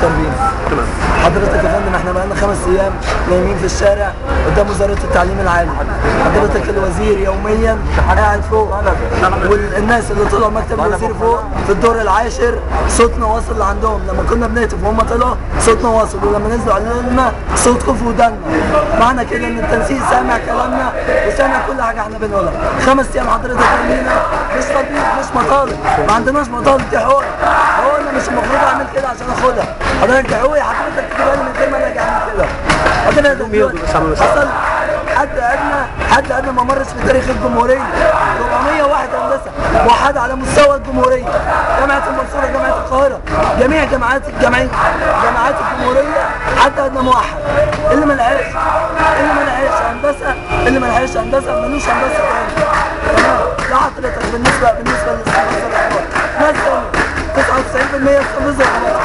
محترمين تمام حضرتك يا فندم احنا بقالنا خمس ايام نايمين في الشارع قدام وزاره التعليم العالي حضرتك الوزير يوميا قاعد فوق والناس اللي طلعوا مكتب الوزير فوق في الدور العاشر صوتنا واصل لعندهم لما كنا بنهتف وهم طلعوا صوتنا واصل ولما نزلوا قالوا لنا صوتكم في ودنا معنى كده ان التنسيق سامع كلامنا وسامع كل حاجه احنا بنقولها خمس ايام حضرتك نايمين مش تطبيق مش مطالب ما عندناش مطالب دي حقوق حقوقنا مش المفروض اعمل كده عشان اخدها حضرتك دي حقوقي حضرتك تجيبها لي من غير ما انا اجي اعمل كده حضرتك ياخدوا بس عملوا إيه؟ حصل حد ادنى حد ادنى ما مرش في تاريخ الجمهوريه 401 هندسه موحده على مستوى الجمهوريه جامعه المنصوره جامعه القاهره جميع جامعات الجامعات جامعات الجمهوريه حد ادنى موحد اللي ما لقاش اللي ما لقاش هندسه اللي ما لقاش هندسه ملوش هندسه تاني تمام ده حضرتك بالنسبه بالنسبه للاستفسار ناس تانية 99% استفزر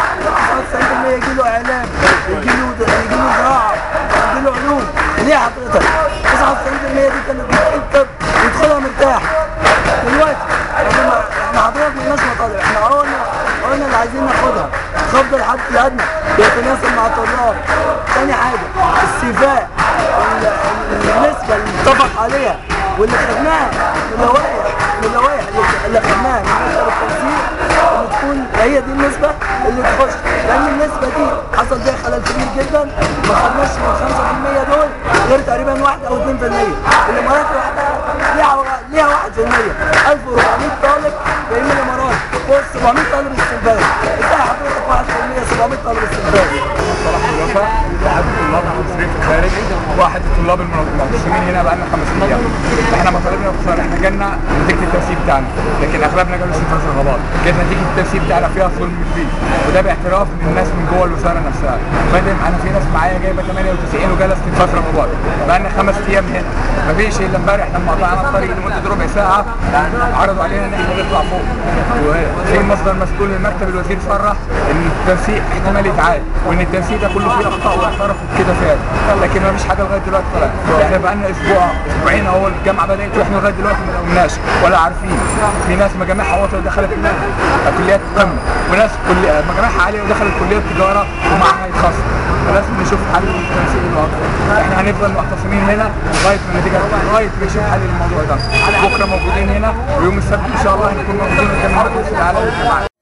99% يجي له اعلام يجي له يجي له زراعه يجي له علوم ليه حضرتك 99% دي كانت بتجيب طب ويدخلها مرتاح دلوقتي احنا ما- احنا حضرتك مالناش مطالب احنا قلنا قلنا اللي عايزين ناخدها خفض الحد الادنى بيتناسب مع الطلاب تاني حاجه السيفاء ال- ال- النسبه اللي اتفق عليها واللي خدناها من اللوائح من اللوائح اللي- اللي خدناها من مكتب التنسيق اللي تكون هي دي النسبه اللي تخش لان النسبه دي حصل فيها خلل كبير جدا ما خدناش من 5% دول غير تقريبا 1 او 2% الامارات لوحدها ليها ليها 1% 1400 طالب جايين من الامارات فوق 700 طالب استنباط ازاي حضرتك 1% 700 طالب استنباط صلاح الوفاء واحد الطلاب المصريين في الخارج واحد الطلاب المعتصمين هنا بقى لنا خمس ايام احنا مطالبنا باختصار احنا جالنا نتيجه التنسيق بتاعنا لكن اغلبنا جاله ست رغبات كانت نتيجه التنسيق بتاعنا فيها ظلم كبير وده باعتراف من الناس من جوه الوزاره نفسها فندم انا في ناس معايا جايبه 98 وجالها استنفاذ رغبات بقى لنا خمس ايام هنا مفيش الا امبارح لما قطعنا الطريق لمده ربع ساعه عرضوا علينا ان احنا نطلع فوق وفي مصدر مسؤول من مكتب الوزير صرح ان التنسيق احتمال يتعاد وان التنسيق ده كله فيه اخطاء واعترفوا بكده فعلا لكن ما فيش حاجه لغايه دلوقتي طلعت احنا بقى لنا اسبوع اسبوعين اهو الجامعه بدات واحنا لغايه دلوقتي ما قلناش ولا عارفين في ناس مجامعها واطيه ودخلت كليات قمه وناس كل مجامعها عاليه ودخلت كليات تجاره ومعاها يتخصص فلازم نشوف حل للتنسيق الواقع احنا هنفضل معتصمين هنا لغايه ما النتيجه لغايه ما نشوف حل للموضوع ده بكره موجودين هنا ويوم السبت ان شاء الله هنكون موجودين قدام المجلس الاعلى للجامعات